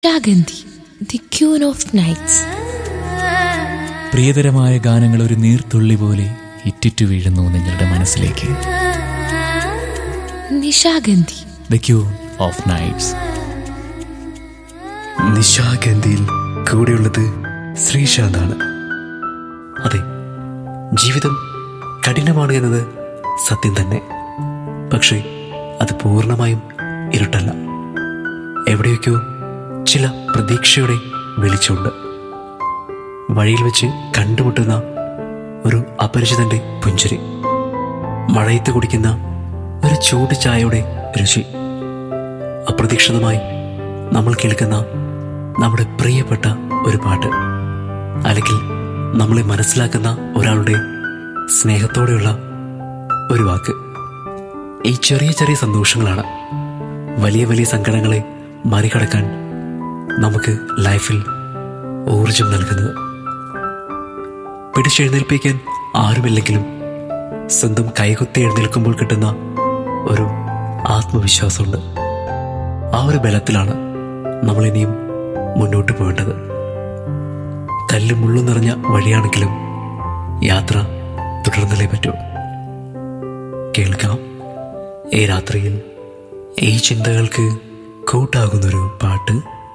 രാഗന്തി the queen of nights പ്രിയതരമായ ഗാനങ്ങൾ ഒരു നീർത്തുള്ളി പോലെ ഇറ്റിറ്റു വീഴുന്നു നിങ്ങളുടെ മനസ്സിലേക്ക് Nishagandhi the queen of nights നിശാഗന്ധിയിൽ കൂടെയുള്ളത് ശ്രീശാന്താണ് അതെ ജീവിതം കഠിനമാണ് എന്നത് സത്യം തന്നെ പക്ഷേ അത് പൂർണ്ണമായും ഇരുട്ടല്ല എവിടെയൊക്കെയോ ചില പ്രതീക്ഷയുടെ വെളിച്ചമുണ്ട് വഴിയിൽ വെച്ച് കണ്ടുമുട്ടുന്ന ഒരു അപരിചിതന്റെ പുഞ്ചിരി മഴയത്ത് കുടിക്കുന്ന ഒരു ചൂട് ചായയുടെ രുചി അപ്രതീക്ഷിതമായി നമ്മൾ കേൾക്കുന്ന നമ്മുടെ പ്രിയപ്പെട്ട ഒരു പാട്ട് അല്ലെങ്കിൽ നമ്മളെ മനസ്സിലാക്കുന്ന ഒരാളുടെ സ്നേഹത്തോടെയുള്ള ഒരു വാക്ക് ഈ ചെറിയ ചെറിയ സന്തോഷങ്ങളാണ് വലിയ വലിയ സങ്കടങ്ങളെ മറികടക്കാൻ നമുക്ക് ലൈഫിൽ ഊർജം നൽകുന്നത് പിടിച്ചെഴുന്നേൽപ്പിക്കാൻ ആരുമില്ലെങ്കിലും സ്വന്തം കൈകുത്തി എഴുന്നേൽക്കുമ്പോൾ കിട്ടുന്ന ഒരു ആത്മവിശ്വാസമുണ്ട് ആ ഒരു ബലത്തിലാണ് നമ്മൾ ഇനിയും മുന്നോട്ട് പോകേണ്ടത് കല്ലും മുള്ളും നിറഞ്ഞ വഴിയാണെങ്കിലും യാത്ര തുടർന്നല്ലേ പറ്റൂ കേൾക്കാം ഈ രാത്രിയിൽ ഈ ചിന്തകൾക്ക് കൂട്ടാകുന്നൊരു പാട്ട്